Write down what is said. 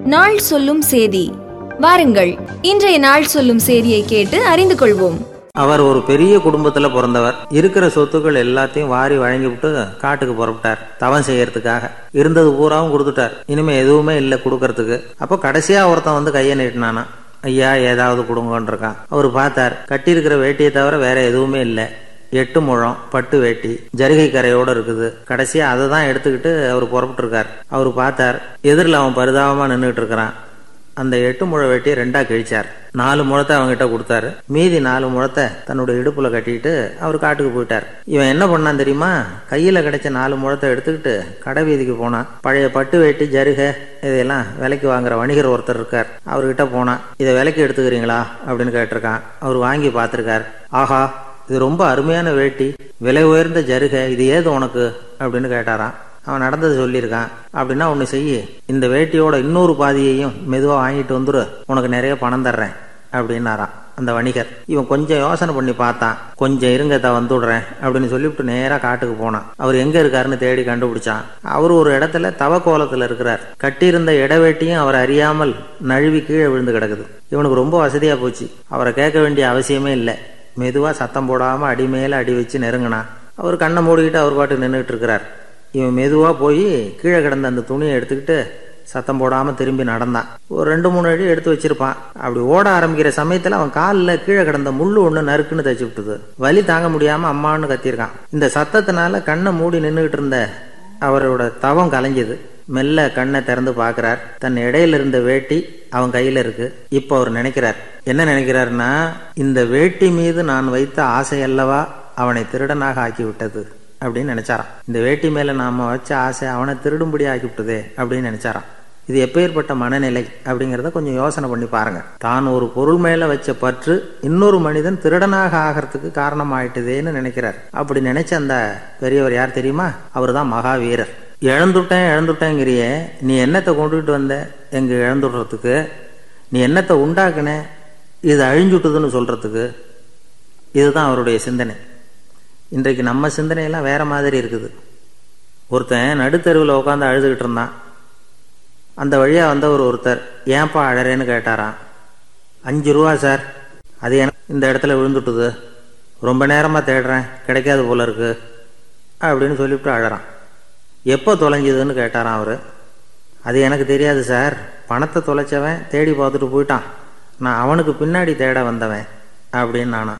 நாள் சொல்லும் சேதி வாருங்கள் இன்றைய நாள் சொல்லும் சேதியை கேட்டு அறிந்து கொள்வோம் அவர் ஒரு பெரிய குடும்பத்துல பிறந்தவர் இருக்கிற சொத்துக்கள் எல்லாத்தையும் வாரி வழங்கி விட்டு காட்டுக்கு புறப்பட்டார் தவம் செய்யறதுக்காக இருந்தது பூராவும் கொடுத்துட்டார் இனிமே எதுவுமே இல்லை கொடுக்கறதுக்கு அப்போ கடைசியா ஒருத்தன் வந்து கையை நீட்டினானா ஐயா ஏதாவது கொடுங்கன்னு இருக்கான் அவர் பார்த்தார் கட்டியிருக்கிற வேட்டியை தவிர வேற எதுவுமே இல்லை எட்டு முழம் பட்டு வேட்டி ஜரிகை கரையோட இருக்குது கடைசியா அதை தான் எடுத்துக்கிட்டு அவர் புறப்பட்டு இருக்கார் அவர் பார்த்தார் எதிரில் அவன் பரிதாபமா நின்றுட்டு இருக்கிறான் அந்த எட்டு முழ வெட்டியை ரெண்டா கிழிச்சார் நாலு முழத்தை அவங்ககிட்ட கொடுத்தாரு மீதி நாலு முழத்தை தன்னுடைய இடுப்புல கட்டிட்டு அவர் காட்டுக்கு போயிட்டார் இவன் என்ன பண்ணான் தெரியுமா கையில கிடைச்ச நாலு முழத்தை எடுத்துக்கிட்டு கடை வீதிக்கு போனான் பழைய பட்டு வேட்டி ஜருகை இதையெல்லாம் விலைக்கு வாங்குற வணிகர் ஒருத்தர் இருக்கார் அவர்கிட்ட போனான் இதை விலைக்கு எடுத்துக்கிறீங்களா அப்படின்னு கேட்டிருக்கான் அவர் வாங்கி பார்த்திருக்கார் ஆஹா இது ரொம்ப அருமையான வேட்டி விலை உயர்ந்த ஜருகை இது ஏது உனக்கு அப்படின்னு கேட்டாராம் அவன் நடந்தது சொல்லியிருக்கான் அப்படின்னா ஒன்று செய்யு இந்த வேட்டியோட இன்னொரு பாதியையும் மெதுவாக வாங்கிட்டு வந்துரு உனக்கு நிறைய பணம் தர்றேன் அப்படின்னாராம் அந்த வணிகர் இவன் கொஞ்சம் யோசனை பண்ணி பார்த்தான் கொஞ்சம் இருங்க தான் வந்துடுறேன் அப்படின்னு சொல்லிவிட்டு நேராக காட்டுக்கு போனான் அவர் எங்க இருக்காருன்னு தேடி கண்டுபிடிச்சான் அவர் ஒரு இடத்துல தவ கோலத்தில் இருக்கிறார் கட்டியிருந்த இடவேட்டியும் அவர் அறியாமல் நழுவி கீழே விழுந்து கிடக்குது இவனுக்கு ரொம்ப வசதியா போச்சு அவரை கேட்க வேண்டிய அவசியமே இல்லை மெதுவா சத்தம் போடாம அடி மேல அடி வச்சு நெருங்கினான் அவர் கண்ணை மூடிக்கிட்டு அவர் பாட்டு நின்றுட்டு இருக்கிறார் இவன் மெதுவா போய் கீழே கிடந்த அந்த துணியை எடுத்துக்கிட்டு சத்தம் போடாம திரும்பி நடந்தான் ஒரு ரெண்டு மூணு அடி எடுத்து வச்சிருப்பான் அப்படி ஓட ஆரம்பிக்கிற சமயத்துல அவன் காலில் கீழே கிடந்த முள்ளு ஒண்ணு நறுக்குன்னு தச்சு விட்டுது வலி தாங்க முடியாம அம்மான்னு கத்தியிருக்கான் இந்த சத்தத்தினால கண்ணை மூடி நின்றுகிட்டு இருந்த அவரோட தவம் கலைஞ்சது மெல்ல கண்ணை திறந்து பார்க்கிறார் தன் இடையில இருந்த வேட்டி அவன் கையில இருக்கு இப்போ அவர் நினைக்கிறார் என்ன நினைக்கிறாருன்னா இந்த வேட்டி மீது நான் வைத்த ஆசை அல்லவா அவனை திருடனாக ஆக்கி விட்டது அப்படின்னு நினைச்சாராம் இந்த வேட்டி மேல நாம வச்ச ஆசை அவனை திருடும்படி ஆக்கி விட்டதே அப்படின்னு நினைச்சாராம் இது எப்பேற்பட்ட மனநிலை அப்படிங்கிறத கொஞ்சம் யோசனை பண்ணி பாருங்க தான் ஒரு பொருள் மேல வச்ச பற்று இன்னொரு மனிதன் திருடனாக ஆகிறதுக்கு காரணம் ஆயிட்டுதேன்னு நினைக்கிறார் அப்படி நினைச்ச அந்த பெரியவர் யார் தெரியுமா அவர் தான் மகாவீரர் இழந்துட்டேன் இழந்துட்டேங்கிறியே நீ என்னத்தை கொண்டுகிட்டு வந்த எங்க இழந்துடுறதுக்கு நீ என்னத்தை உண்டாக்குன இது அழிஞ்சுட்டுதுன்னு சொல்றதுக்கு இதுதான் அவருடைய சிந்தனை இன்றைக்கு நம்ம சிந்தனையெல்லாம் வேற மாதிரி இருக்குது ஒருத்தன் நடுத்தெருவில் உட்காந்து அழுதுகிட்டு இருந்தான் அந்த வழியாக வந்தவர் ஒருத்தர் ஏன்பா அழறேன்னு கேட்டாராம் அஞ்சு ரூபா சார் அது எனக்கு இந்த இடத்துல விழுந்துட்டுது ரொம்ப நேரமாக தேடுறேன் கிடைக்காது போல இருக்கு அப்படின்னு சொல்லிவிட்டு அழறான் எப்போ தொலைஞ்சதுன்னு கேட்டாராம் அவர் அது எனக்கு தெரியாது சார் பணத்தை தொலைச்சவன் தேடி பார்த்துட்டு போயிட்டான் நான் அவனுக்கு பின்னாடி தேட வந்தவன் அப்படின்னு நானா